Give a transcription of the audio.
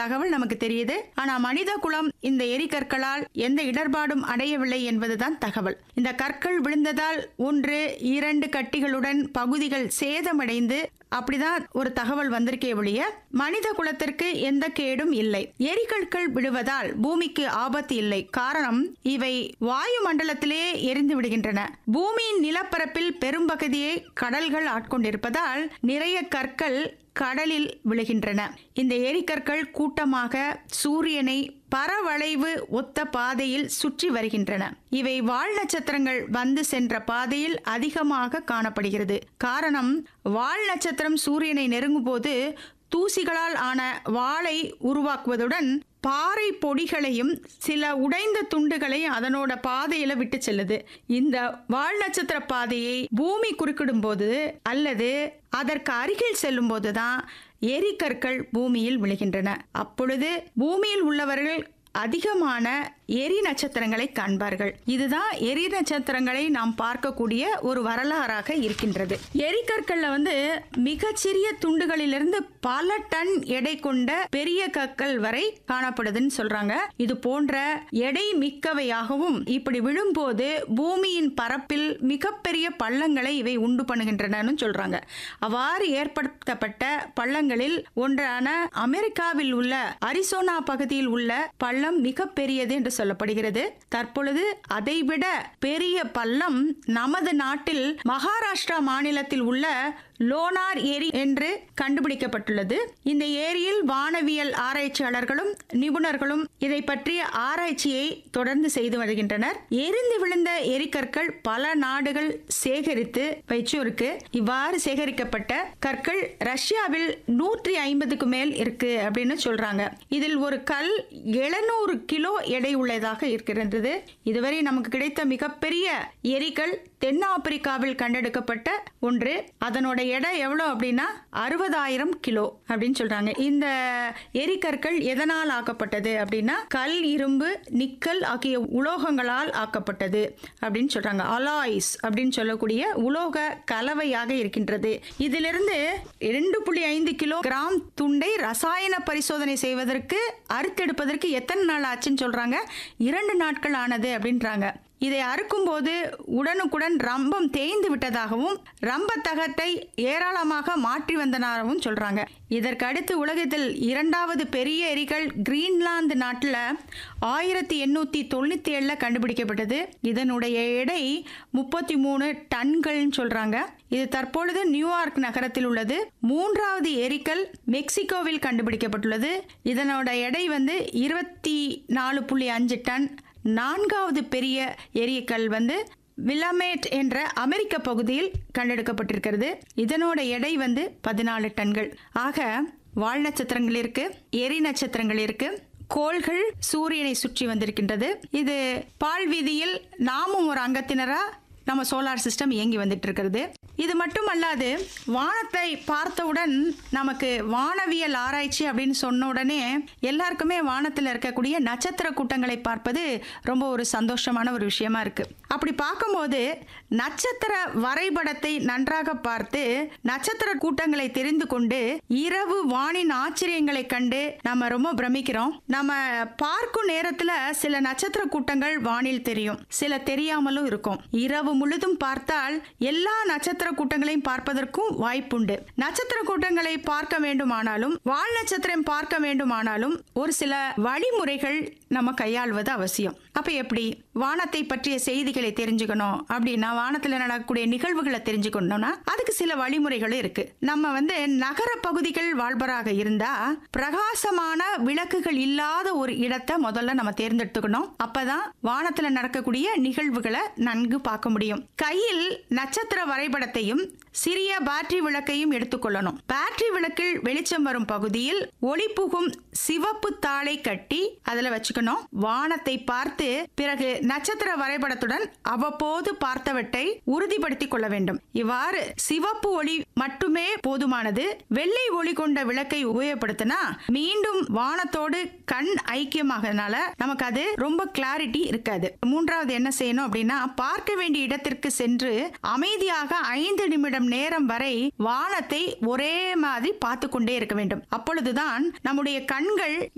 தகவல் நமக்கு தெரியுது ஆனா மனித குலம் இந்த எரிகற்களால் எந்த இடர்பாடும் அடையவில்லை என்பதுதான் தகவல் இந்த கற்கள் விழுந்ததால் ஒன்று இரண்டு கட்டிகளுடன் பகுதிகள் சேதமடைந்து அப்படிதான் ஒரு தகவல் வந்திருக்கே ஒழிய மனித குலத்திற்கு எந்த கேடும் இல்லை எரிகற்கள் விடுவதால் பூமிக்கு ஆபத்து இல்லை காரணம் இவை வாயு மண்டலத்திலே எரிந்து விடுகின்றன பூமியின் நிலப்பரப்பில் பெரும்பகுதியை கடல்கள் ஆட்கொண்டிருப்பதால் நிறைய கற்கள் கடலில் விழுகின்றன இந்த எரிகற்கள் கூட்டமாக சூரியனை பரவளைவு ஒத்த பாதையில் சுற்றி வருகின்றன இவை வால் நட்சத்திரங்கள் வந்து சென்ற பாதையில் அதிகமாக காணப்படுகிறது காரணம் வால் நட்சத்திரம் சூரியனை நெருங்கும் போது தூசிகளால் ஆன வாளை உருவாக்குவதுடன் பாறை பொடிகளையும் சில உடைந்த துண்டுகளையும் அதனோட பாதையில விட்டு செல்லுது இந்த வால் நட்சத்திர பாதையை பூமி குறுக்கிடும் போது அல்லது அதற்கு அருகில் செல்லும் போதுதான் எரிகற்கள் பூமியில் விழுகின்றன அப்பொழுது பூமியில் உள்ளவர்கள் அதிகமான எரி நட்சத்திரங்களை காண்பார்கள் இதுதான் எரி நட்சத்திரங்களை நாம் பார்க்கக்கூடிய ஒரு வரலாறாக இருக்கின்றது எரிகற்கள்ல வந்து மிகச்சிறிய துண்டுகளிலிருந்து பல டன் எடை கொண்ட பெரிய கற்கள் வரை காணப்படுதுன்னு சொல்றாங்க இது போன்ற எடை மிக்கவையாகவும் இப்படி விழும்போது பூமியின் பரப்பில் மிகப்பெரிய பள்ளங்களை இவை உண்டு பண்ணுகின்றனன்னு சொல்றாங்க அவ்வாறு ஏற்படுத்தப்பட்ட பள்ளங்களில் ஒன்றான அமெரிக்காவில் உள்ள அரிசோனா பகுதியில் உள்ள பள்ளம் மிகப்பெரியது என்று சொல்லப்படுகிறது தற்பொழுது அதைவிட பெரிய பள்ளம் நமது நாட்டில் மகாராஷ்டிரா மாநிலத்தில் உள்ள லோனார் ஏரி என்று கண்டுபிடிக்கப்பட்டுள்ளது இந்த ஏரியில் வானவியல் ஆராய்ச்சியாளர்களும் நிபுணர்களும் இதை பற்றிய ஆராய்ச்சியை தொடர்ந்து செய்து வருகின்றனர் எரிந்து விழுந்த எரிகற்கள் பல நாடுகள் சேகரித்து வச்சிருக்கு இவ்வாறு சேகரிக்கப்பட்ட கற்கள் ரஷ்யாவில் நூற்றி ஐம்பதுக்கு மேல் இருக்கு அப்படின்னு சொல்றாங்க இதில் ஒரு கல் எழுநூறு கிலோ எடை உள்ளதாக இருக்கிறது இதுவரை நமக்கு கிடைத்த மிகப்பெரிய எரிகல் தென்னாப்பிரிக்காவில் கண்டெடுக்கப்பட்ட ஒன்று அதனோட எடை எவ்வளோ அப்படின்னா அறுபதாயிரம் கிலோ அப்படின்னு சொல்றாங்க இந்த எரிகற்கள் எதனால் ஆக்கப்பட்டது அப்படின்னா கல் இரும்பு நிக்கல் ஆகிய உலோகங்களால் ஆக்கப்பட்டது அப்படின்னு சொல்றாங்க அலாய்ஸ் அப்படின்னு சொல்லக்கூடிய உலோக கலவையாக இருக்கின்றது இதிலிருந்து இரண்டு புள்ளி ஐந்து கிலோ கிராம் துண்டை ரசாயன பரிசோதனை செய்வதற்கு அறுத்தெடுப்பதற்கு எத்தனை நாள் ஆச்சுன்னு சொல்றாங்க இரண்டு நாட்கள் ஆனது அப்படின்றாங்க இதை அறுக்கும்போது உடனுக்குடன் ரம்பம் தேய்ந்து விட்டதாகவும் ரம்ப தகட்டை ஏராளமாக மாற்றி வந்தனாகவும் சொல்றாங்க இதற்கு அடுத்து உலகத்தில் இரண்டாவது பெரிய எரிகள் கிரீன்லாந்து நாட்டில் ஆயிரத்தி எண்ணூத்தி தொண்ணூத்தி ஏழுல கண்டுபிடிக்கப்பட்டது இதனுடைய எடை முப்பத்தி மூணு டன்கள்னு சொல்றாங்க இது தற்பொழுது நியூயார்க் நகரத்தில் உள்ளது மூன்றாவது எரிக்கல் மெக்சிகோவில் கண்டுபிடிக்கப்பட்டுள்ளது இதனோட எடை வந்து இருபத்தி நாலு புள்ளி அஞ்சு டன் நான்காவது பெரிய எரியக்கல் வந்து விலமேட் என்ற அமெரிக்க பகுதியில் கண்டெடுக்கப்பட்டிருக்கிறது இதனோட எடை வந்து பதினாலு டன்கள் ஆக வால் நட்சத்திரங்கள் இருக்கு எரி நட்சத்திரங்கள் இருக்கு கோள்கள் சூரியனை சுற்றி வந்திருக்கின்றது இது பால் வீதியில் நாமும் ஒரு அங்கத்தினரா நம்ம சோலார் சிஸ்டம் இயங்கி வந்துட்டு இருக்கிறது இது மட்டுமல்லாது வானத்தை பார்த்தவுடன் நமக்கு வானவியல் ஆராய்ச்சி அப்படின்னு சொன்ன உடனே எல்லாருக்குமே வானத்தில் இருக்கக்கூடிய நட்சத்திர கூட்டங்களை பார்ப்பது ரொம்ப ஒரு சந்தோஷமான ஒரு விஷயமா இருக்கு அப்படி பார்க்கும்போது நட்சத்திர வரைபடத்தை நன்றாக பார்த்து நட்சத்திர கூட்டங்களை தெரிந்து கொண்டு இரவு வானின் ஆச்சரியங்களை கண்டு நம்ம ரொம்ப பிரமிக்கிறோம் நம்ம பார்க்கும் நேரத்துல சில நட்சத்திர கூட்டங்கள் வானில் தெரியும் சில தெரியாமலும் இருக்கும் இரவு முழுதும் பார்த்தால் எல்லா நட்சத்திர கூட்டங்களையும் பார்ப்பதற்கும் வாய்ப்புண்டு நட்சத்திர கூட்டங்களை பார்க்க வேண்டுமானாலும் வால் நட்சத்திரம் பார்க்க வேண்டுமானாலும் ஒரு சில வழிமுறைகள் நம்ம கையாள்வது அவசியம் அப்ப எப்படி வானத்தை பற்றிய செய்திகளை தெரிஞ்சுக்கணும் அப்படின்னா வானத்துல நடக்கக்கூடிய நிகழ்வுகளை தெரிஞ்சுக்கணும்னா அதுக்கு சில வழிமுறைகள் இருக்கு நம்ம வந்து நகர பகுதிகள் வாழ்பராக இருந்தா பிரகாசமான விளக்குகள் இல்லாத ஒரு இடத்தை முதல்ல நம்ம தேர்ந்தெடுத்துக்கணும் அப்பதான் வானத்துல நடக்கக்கூடிய நிகழ்வுகளை நன்கு பார்க்க முடியும் கையில் நட்சத்திர வரைபடத்தையும் சிறிய பேட்டரி விளக்கையும் எடுத்துக்கொள்ளணும் பேட்டரி விளக்கில் வெளிச்சம் வரும் பகுதியில் ஒளி புகும் சிவப்பு தாளை கட்டி அதுல வச்சுக்கணும் வானத்தை பார்த்து பிறகு நட்சத்திர வரைபடத்துடன் அவ்வப்போது பார்த்தவற்றை உறுதிப்படுத்திக் கொள்ள வேண்டும் இவ்வாறு சிவப்பு ஒளி மட்டுமே போதுமானது வெள்ளை ஒளி கொண்ட விளக்கை உபயோகப்படுத்தினா மீண்டும் வானத்தோடு கண் ஐக்கியமாகனால நமக்கு அது ரொம்ப கிளாரிட்டி இருக்காது மூன்றாவது என்ன செய்யணும் அப்படின்னா பார்க்க வேண்டிய இடத்திற்கு சென்று அமைதியாக ஐந்து நிமிடம் நேரம் வரை வானத்தை ஒரே மாதிரி பார்த்து கொண்டே இருக்க வேண்டும் அப்பொழுதுதான் நம்முடைய கண்கள்